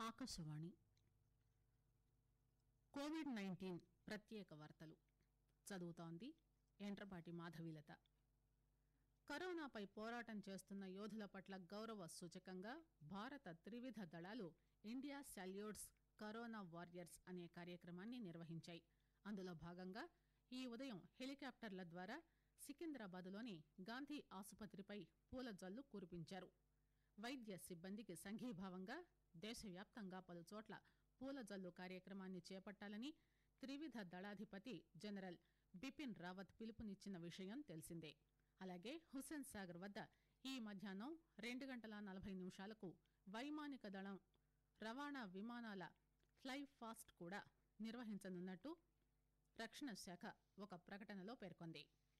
Akashvani Covid nineteen ప్రత్యేక వార్తలు చదువుతోంది ఎంట్రపాటి మాధవీలత కరోనాపై పోరాటం చేస్తున్న యోధుల పట్ల గౌరవ సూచకంగా భారత త్రివిధ దళాలు ఇండియా సాల్యూట్స్ కరోనా వారియర్స్ అనే కార్యక్రమాన్ని నిర్వహించాయి అందులో భాగంగా ఈ ఉదయం హెలికాప్టర్ల ద్వారా సికింద్రాబాద్లోని గాంధీ ఆసుపత్రిపై పూల జల్లు కురిపించారు వైద్య సిబ్బందికి సంఘీభావంగా దేశవ్యాప్తంగా పలుచోట్ల పూల జల్లు కార్యక్రమాన్ని చేపట్టాలని త్రివిధ దళాధిపతి జనరల్ బిపిన్ రావత్ పిలుపునిచ్చిన విషయం తెలిసిందే అలాగే హుస్సేన్ సాగర్ వద్ద ఈ మధ్యాహ్నం రెండు గంటల నలభై నిమిషాలకు వైమానిక దళం రవాణా విమానాల ఫ్లై ఫాస్ట్ కూడా నిర్వహించనున్నట్టు రక్షణ శాఖ ఒక ప్రకటనలో పేర్కొంది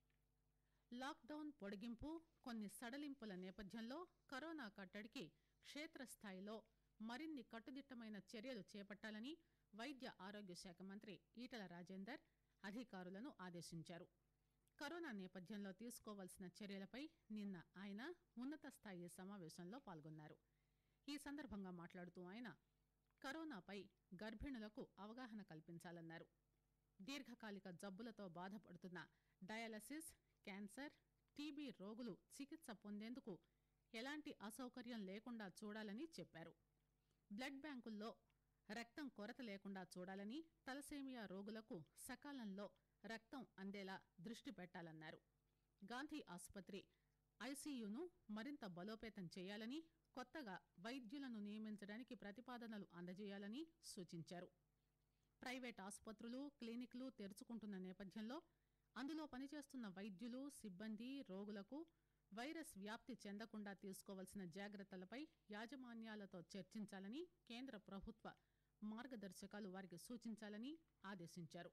లాక్డౌన్ పొడిగింపు కొన్ని సడలింపుల నేపథ్యంలో కరోనా కట్టడికి క్షేత్రస్థాయిలో మరిన్ని కట్టుదిట్టమైన చర్యలు చేపట్టాలని వైద్య ఆరోగ్య శాఖ మంత్రి ఈటల రాజేందర్ అధికారులను ఆదేశించారు కరోనా నేపథ్యంలో తీసుకోవాల్సిన చర్యలపై నిన్న ఆయన ఉన్నత స్థాయి సమావేశంలో పాల్గొన్నారు ఈ సందర్భంగా మాట్లాడుతూ ఆయన కరోనాపై గర్భిణులకు అవగాహన కల్పించాలన్నారు దీర్ఘకాలిక జబ్బులతో బాధపడుతున్న డయాలసిస్ క్యాన్సర్ టీబీ రోగులు చికిత్స పొందేందుకు ఎలాంటి అసౌకర్యం లేకుండా చూడాలని చెప్పారు బ్లడ్ బ్యాంకుల్లో రక్తం కొరత లేకుండా చూడాలని తలసేమియా రోగులకు సకాలంలో రక్తం అందేలా దృష్టి పెట్టాలన్నారు గాంధీ ఆసుపత్రి ఐసీయూను మరింత బలోపేతం చేయాలని కొత్తగా వైద్యులను నియమించడానికి ప్రతిపాదనలు అందజేయాలని సూచించారు ప్రైవేట్ ఆసుపత్రులు క్లినిక్లు తెరుచుకుంటున్న నేపథ్యంలో అందులో పనిచేస్తున్న వైద్యులు సిబ్బంది రోగులకు వైరస్ వ్యాప్తి చెందకుండా తీసుకోవాల్సిన జాగ్రత్తలపై యాజమాన్యాలతో చర్చించాలని కేంద్ర ప్రభుత్వ మార్గదర్శకాలు వారికి సూచించాలని ఆదేశించారు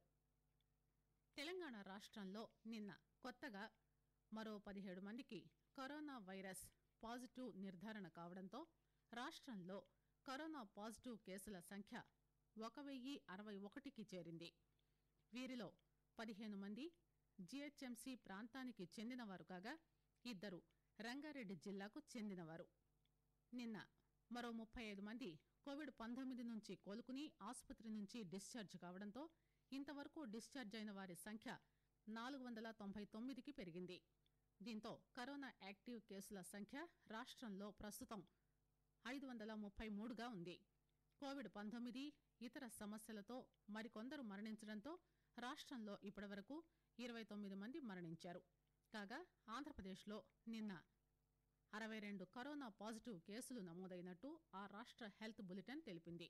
తెలంగాణ రాష్ట్రంలో నిన్న కొత్తగా మరో పదిహేడు మందికి కరోనా వైరస్ పాజిటివ్ నిర్ధారణ కావడంతో రాష్ట్రంలో కరోనా పాజిటివ్ కేసుల సంఖ్య ఒక వెయ్యి అరవై ఒకటికి చేరింది వీరిలో పదిహేను మంది జీహెచ్ఎంసీ ప్రాంతానికి చెందినవారు కాగా ఇద్దరు రంగారెడ్డి జిల్లాకు చెందినవారు నిన్న మరో ముప్పై ఐదు మంది కోవిడ్ పంతొమ్మిది నుంచి కోలుకుని ఆసుపత్రి నుంచి డిశ్చార్జ్ కావడంతో ఇంతవరకు డిశ్చార్జ్ అయిన వారి సంఖ్య నాలుగు వందల తొంభై తొమ్మిదికి పెరిగింది దీంతో కరోనా యాక్టివ్ కేసుల సంఖ్య రాష్ట్రంలో ప్రస్తుతం ఐదు వందల ముప్పై మూడుగా ఉంది కోవిడ్ పంతొమ్మిది ఇతర సమస్యలతో మరికొందరు మరణించడంతో రాష్ట్రంలో ఇప్పటివరకు ఇరవై తొమ్మిది మంది మరణించారు కాగా ఆంధ్రప్రదేశ్లో నిన్న అరవై రెండు కరోనా పాజిటివ్ కేసులు నమోదైనట్టు ఆ రాష్ట్ర హెల్త్ బులెటిన్ తెలిపింది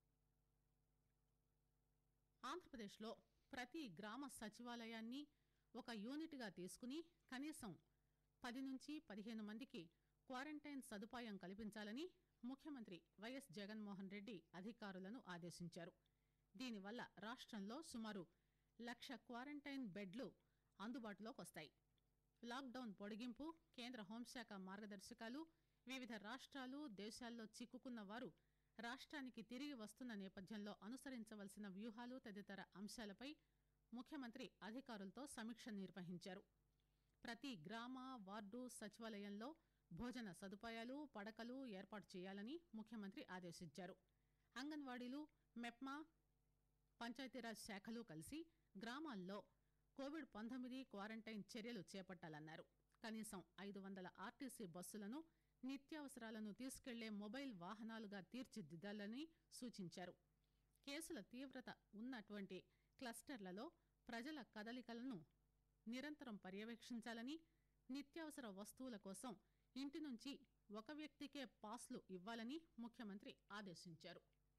ఆంధ్రప్రదేశ్లో ప్రతి గ్రామ సచివాలయాన్ని ఒక యూనిట్గా తీసుకుని కనీసం పది నుంచి పదిహేను మందికి క్వారంటైన్ సదుపాయం కల్పించాలని ముఖ్యమంత్రి వైఎస్ జగన్మోహన్ రెడ్డి అధికారులను ఆదేశించారు దీనివల్ల రాష్ట్రంలో సుమారు లక్ష క్వారంటైన్ బెడ్లు అందుబాటులోకి వస్తాయి లాక్డౌన్ పొడిగింపు కేంద్ర హోంశాఖ మార్గదర్శకాలు వివిధ రాష్ట్రాలు దేశాల్లో చిక్కుకున్న వారు రాష్ట్రానికి తిరిగి వస్తున్న నేపథ్యంలో అనుసరించవలసిన వ్యూహాలు తదితర అంశాలపై ముఖ్యమంత్రి అధికారులతో సమీక్ష నిర్వహించారు ప్రతి గ్రామ వార్డు సచివాలయంలో భోజన సదుపాయాలు పడకలు ఏర్పాటు చేయాలని ముఖ్యమంత్రి ఆదేశించారు అంగన్వాడీలు మెప్మా పంచాయతీరాజ్ శాఖలు కలిసి గ్రామాల్లో కోవిడ్ పంతొమ్మిది క్వారంటైన్ చర్యలు చేపట్టాలన్నారు కనీసం ఐదు వందల ఆర్టీసీ బస్సులను నిత్యావసరాలను తీసుకెళ్లే మొబైల్ వాహనాలుగా తీర్చిదిద్దాలని సూచించారు కేసుల తీవ్రత ఉన్నటువంటి క్లస్టర్లలో ప్రజల కదలికలను నిరంతరం పర్యవేక్షించాలని నిత్యావసర వస్తువుల కోసం ఇంటి నుంచి ఒక వ్యక్తికే పాస్లు ఇవ్వాలని ముఖ్యమంత్రి ఆదేశించారు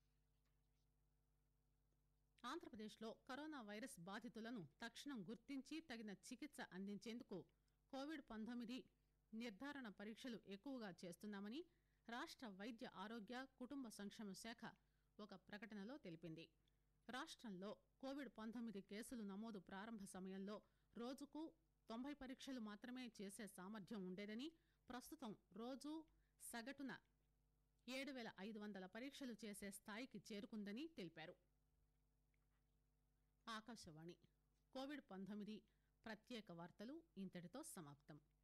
ఆంధ్రప్రదేశ్లో కరోనా వైరస్ బాధితులను తక్షణం గుర్తించి తగిన చికిత్స అందించేందుకు కోవిడ్ పంతొమ్మిది నిర్ధారణ పరీక్షలు ఎక్కువగా చేస్తున్నామని రాష్ట్ర వైద్య ఆరోగ్య కుటుంబ సంక్షేమ శాఖ ఒక ప్రకటనలో తెలిపింది రాష్ట్రంలో కోవిడ్ పంతొమ్మిది కేసులు నమోదు ప్రారంభ సమయంలో రోజుకు తొంభై పరీక్షలు మాత్రమే చేసే సామర్థ్యం ఉండేదని ప్రస్తుతం రోజు సగటున ఏడు వేల ఐదు వందల పరీక్షలు చేసే స్థాయికి చేరుకుందని తెలిపారు ఆకాశవాణి కోవిడ్ పంతొమ్మిది ప్రత్యేక వార్తలు ఇంతటితో సమాప్తం